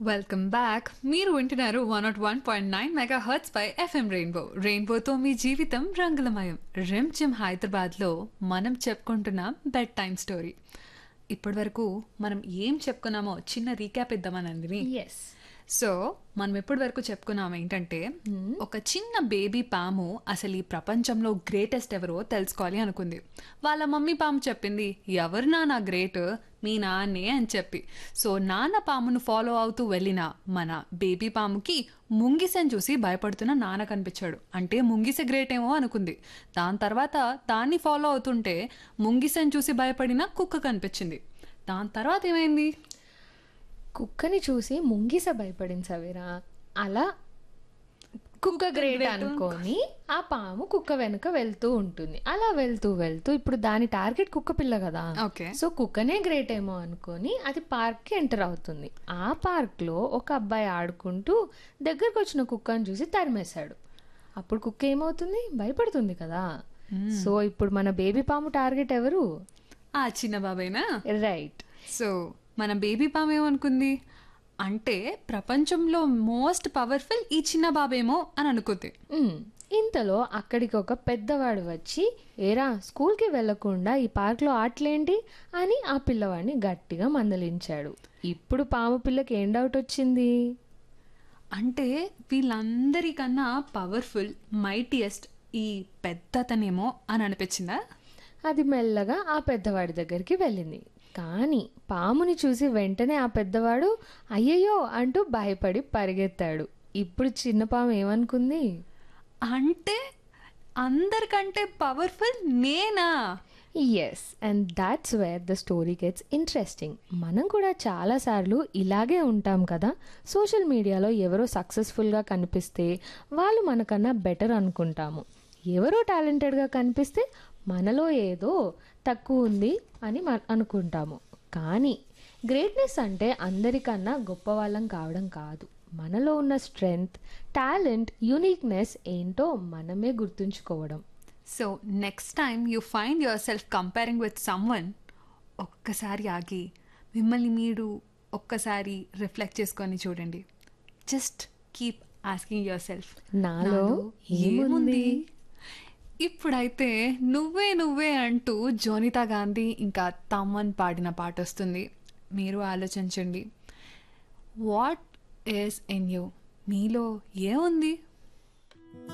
Welcome back మీరు వింటున్నారు one not one point nine megahertz పై ఎఫ్ఎం రెయిన్బో రెయిన్బోతో మీ జీవితం రంగులమయం రిమ్ జిమ్ హైదరాబాద్లో మనం చెప్పుకుంటున్న బెడ్ టైమ్ స్టోరీ ఇప్పటి వరకు మనం ఏం చెప్పుకున్నామో చిన్న రీక్యాప్ ఇద్దామని అందిని ఎస్ సో మనం ఎప్పటి వరకు చెప్పుకున్నాం ఏంటంటే ఒక చిన్న బేబీ పాము అసలు ఈ ప్రపంచంలో గ్రేటెస్ట్ ఎవరో తెలుసుకోవాలి అనుకుంది వాళ్ళ మమ్మీ పాము చెప్పింది ఎవరు నాన్న గ్రేట్ మీ నాన్నే అని చెప్పి సో నాన్న పామును ఫాలో అవుతూ వెళ్ళిన మన బేబీ పాముకి ముంగిసని చూసి భయపడుతున్న నాన్న కనిపించాడు అంటే ముంగిస గ్రేట్ ఏమో అనుకుంది దాని తర్వాత దాన్ని ఫాలో అవుతుంటే ముంగిసని చూసి భయపడిన కుక్క కనిపించింది దాని తర్వాత ఏమైంది కుక్కని చూసి ముంగిస భయపడింది సవేరా అలా కుక్క గ్రేట్ అనుకొని ఆ పాము కుక్క వెనుక వెళ్తూ ఉంటుంది అలా వెళ్తూ వెళ్తూ ఇప్పుడు దాని టార్గెట్ కుక్క పిల్ల కదా ఓకే సో కుక్కనే గ్రేట్ ఏమో అనుకొని అది పార్క్ కి ఎంటర్ అవుతుంది ఆ పార్క్ లో ఒక అబ్బాయి ఆడుకుంటూ దగ్గరకు వచ్చిన కుక్కను చూసి తరిమేశాడు అప్పుడు కుక్క ఏమవుతుంది భయపడుతుంది కదా సో ఇప్పుడు మన బేబీ పాము టార్గెట్ ఎవరు ఆ చిన్న బాబేనా రైట్ సో మన బేబీ పాము ఏమనుకుంది అంటే ప్రపంచంలో మోస్ట్ పవర్ఫుల్ ఈ చిన్న బాబేమో అని అనుకుంది ఉమ్, ఇంతలో అక్కడికి ఒక పెద్దవాడు వచ్చి ఏరా స్కూల్కి వెళ్లకుండా ఈ పార్క్లో ఆటలేంటి అని ఆ పిల్లవాడిని గట్టిగా మందలించాడు ఇప్పుడు పాము పిల్లకి ఏం డౌట్ వచ్చింది అంటే వీళ్ళందరికన్నా పవర్ఫుల్ మైటియెస్ట్ ఈ పెద్దతనేమో అని అనిపించిందా అది మెల్లగా ఆ పెద్దవాడి దగ్గరికి వెళ్ళింది కానీ పాముని చూసి వెంటనే ఆ పెద్దవాడు అయ్యయ్యో అంటూ భయపడి పరిగెత్తాడు ఇప్పుడు చిన్న పాము ఏమనుకుంది అంటే అందరికంటే పవర్ఫుల్ నేనా yes and that's where the story gets interesting మనం కూడా చాలాసార్లు ఇలాగే ఉంటాం కదా సోషల్ మీడియాలో ఎవరో సక్సెస్ఫుల్గా కనిపిస్తే వాళ్ళు మనకన్నా బెటర్ అనుకుంటాము ఎవరో టాలెంటెడ్గా కనిపిస్తే మనలో ఏదో తక్కువ ఉంది అని మన అనుకుంటాము కానీ గ్రేట్నెస్ అంటే అందరికన్నా గొప్ప వాళ్ళం కావడం కాదు మనలో ఉన్న స్ట్రెంగ్త్ టాలెంట్ యూనిక్నెస్ ఏంటో మనమే గుర్తుంచుకోవడం so next time you find yourself comparing with someone ఒక్కసారి ఆగి మిమ్మల్ని మీరు ఒక్కసారి రిఫ్లెక్ట్ చేసుకొని చూడండి just keep asking yourself నాలో ఏముంది? ఇప్పుడైతే నువ్వే నువ్వే అంటూ జోనితా గాంధీ ఇంకా తమ్మన్ పాడిన పాట వస్తుంది మీరు ఆలోచించండి వాట్ ఈస్ ఇన్ యూ మీలో ఏముంది